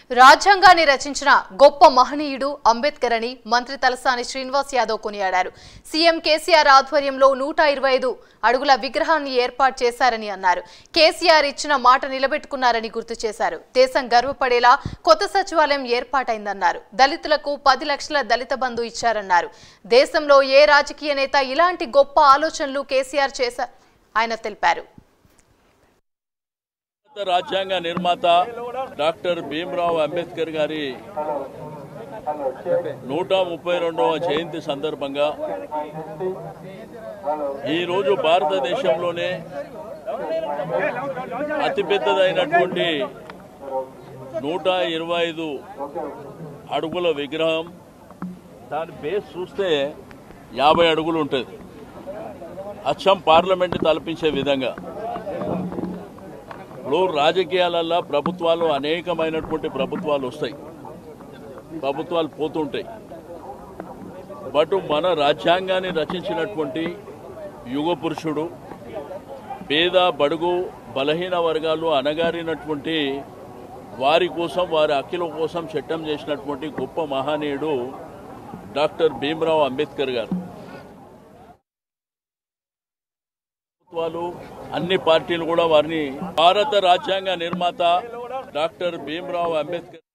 రాజ్యాంగాన్ని రచించిన గొప్ప మహనీయుడు అంబేద్కర్ అని మంత్రి తలసాని శ్రీనివాస్ యాదవ్ కొనియాడారు సీఎం కేసీఆర్ ఆధ్వర్యంలో నూట ఇరవై ఐదు అడుగుల విగ్రహాన్ని ఏర్పాటు చేశారని అన్నారు కేసీఆర్ ఇచ్చిన మాట నిలబెట్టుకున్నారని గుర్తు చేశారు దేశం గర్వపడేలా కొత్త సచివాలయం ఏర్పాటైందన్నారు దళితులకు పది లక్షల దళిత బంధు ఇచ్చారన్నారు దేశంలో ఏ రాజకీయ నేత ఇలాంటి గొప్ప ఆలోచనలు కేసీఆర్ చేశారు ఆయన తెలిపారు భారత రాజ్యాంగ నిర్మాత డాక్టర్ భీమ్రావ్ అంబేద్కర్ గారి నూట ముప్పై రెండవ జయంతి సందర్భంగా ఈరోజు భారతదేశంలోనే అతిపెద్దదైనటువంటి నూట ఇరవై ఐదు అడుగుల విగ్రహం దాని బేస్ చూస్తే యాభై అడుగులు ఉంటుంది అచ్చం పార్లమెంట్ తలపించే విధంగా ఇప్పుడు రాజకీయాలల్లో ప్రభుత్వాలు అనేకమైనటువంటి ప్రభుత్వాలు వస్తాయి ప్రభుత్వాలు పోతుంటాయి బట్ మన రాజ్యాంగాన్ని రచించినటువంటి యుగ పురుషుడు పేద బడుగు బలహీన వర్గాలు అనగారినటువంటి వారి కోసం వారి హక్కుల కోసం చట్టం చేసినటువంటి గొప్ప మహనీయుడు డాక్టర్ భీమ్రావ్ అంబేద్కర్ గారు ప్రభుత్వాలు అన్ని పార్టీలు కూడా వారిని భారత రాజ్యాంగ నిర్మాత డాక్టర్ భీమ్రావ్ అంబేద్కర్